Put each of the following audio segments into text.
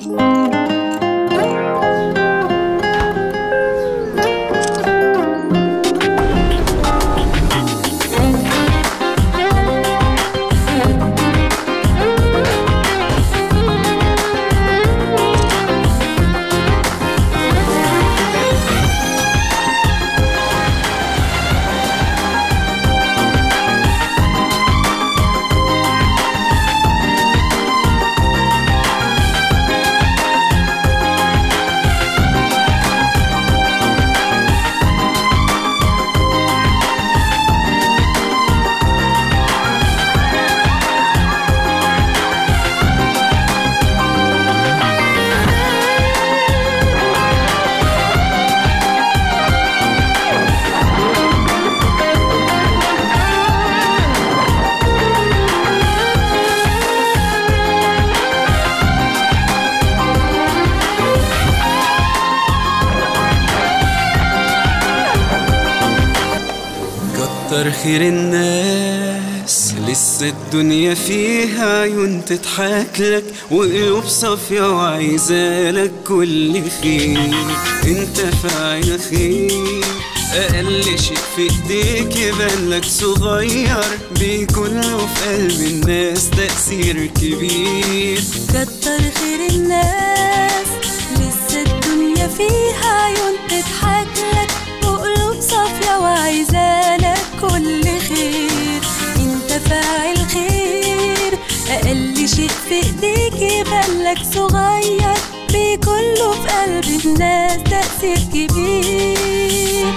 كتر خير الناس لسه الدنيا فيها عيون تضحك لك وقلوب صافية وعايزالك كل خير انت فاعل خير أقل شيء في ايديك يبان لك صغير بيكون له في قلب الناس تأثير كبير كتر خير الناس لسه الدنيا فيها عيون تضحك لك وقلوب صافية وعايزالك كل خير انت فاعل خير اقل شيء في ايديك يبان لك صغير بيكون له في قلب الناس تأثير كبير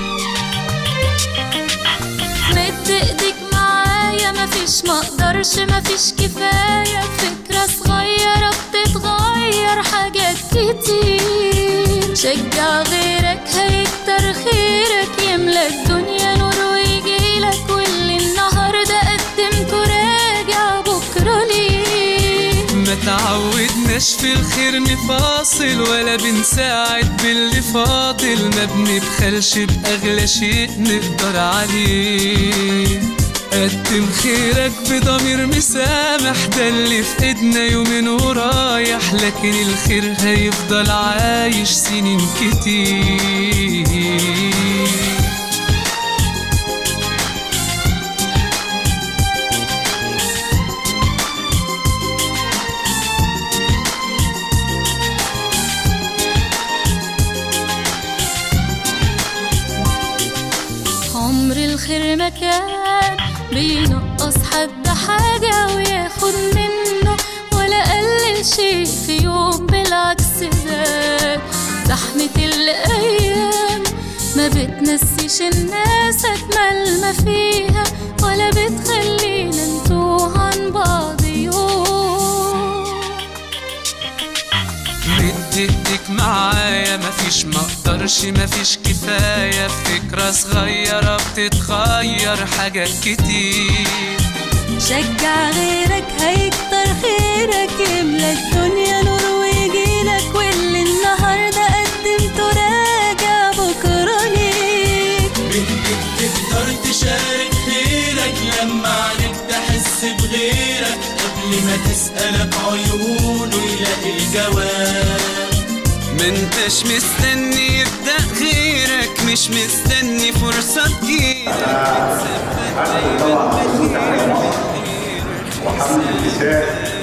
مد ايديك معايا مفيش مقدرش مفيش كفاية فكرة صغيرة بتتغير حاجات كتير شجع غيرك هيكتر خيرك يملى الدنيا نور ويجيلك واللي النهاردة قدمته راجع بكرة ليه ما تعودناش في الخير نفاصل ولا بنساعد باللي فاضل ما بنبخلش بأغلى شيء نقدر عليه قدم خيرك بضمير مسامح ده اللي في ايدنا يومين ورايح لكن الخير هيفضل عايش سنين كتير عمر الخير ما كان بينقص حد حاجة وياخد منه ولا قلل شيء في يوم بالعكس زاد زحمة الأيام ما بتنسيش الناس أجمل ما فيها ولا بتخلينا نتوه عن بعض يوم مد ايديك معايا مفيش مقدرش مفيش كفاية فكرة صغيرة بتتغير حاجات كتير شجع غيرك هيكتر خيرك يملى الدنيا نور ويجيلك واللي النهارده قدمته راجع بكره ليك بدك تقدر تشارك خيرك لما عليك تحس بغيرك قبل ما تسألك عيونه يلاقي الجواب ما انتش مستني يبدأ غيرك مش مستني فرصة تجيلك بتثبت دايما بخير وحمل النساء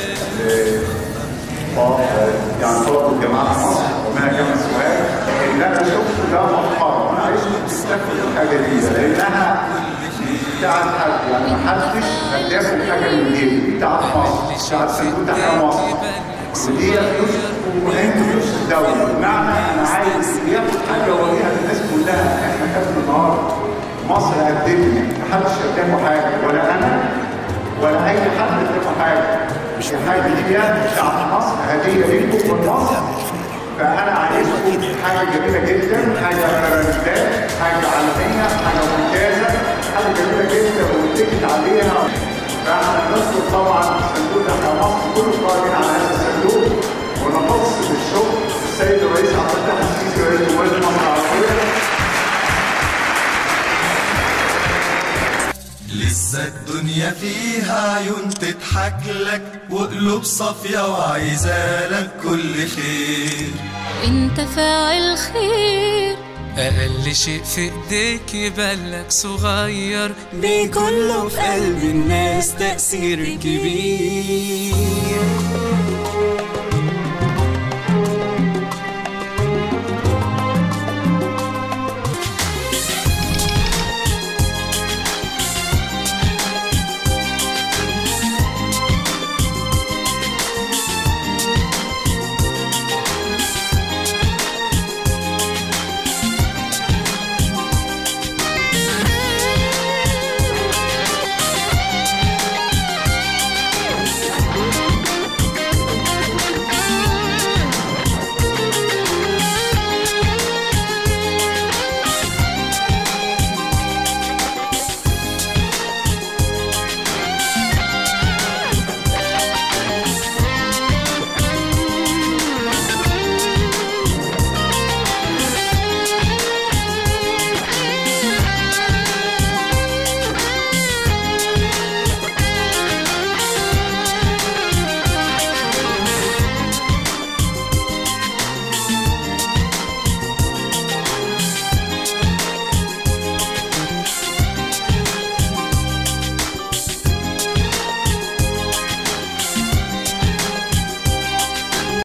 يعني طلبوا الجماعة في مصر ومنها جامعة سوهاج اللي أنا شفته ده محترم أنا عايزكم تستفيدوا الحاجة دي لأنها بتاعت حد يعني محدش هتاخد حاجة من جيبي بتاعت مصر بتاعت صندوق تحرير مصر ودي فلوس وانتوا فلوس الدولة بمعنى أنا عايز ياخد حاجة وأوريها للناس كلها إحنا كاتب النهاردة مصر قدمني محدش قدمه حاجة ولا أنا ولا اي حد يدفع حاجه مش الحاجه دي بتاعت مصر هديه ليكم من مصر فانا عايزكم حاجه جميله جدا حاجه براندات حاجه عالميه حاجه ممتازه حاجه جميله جدا واتكت عليها فاحنا نشكر طبعا صندوق احنا مصر كله قائمين على هذا الصندوق ونخص بالشكر السيد الرئيس عبد الفتاح السيسي رئيس جمهوريه مصر العربيه لسه الدنيا فيها عيون تضحك لك وقلوب صافية وعايزالك كل خير انت فاعل خير أقل شيء في إيديك يبلك صغير بيكون له في قلب الناس تأثير كبير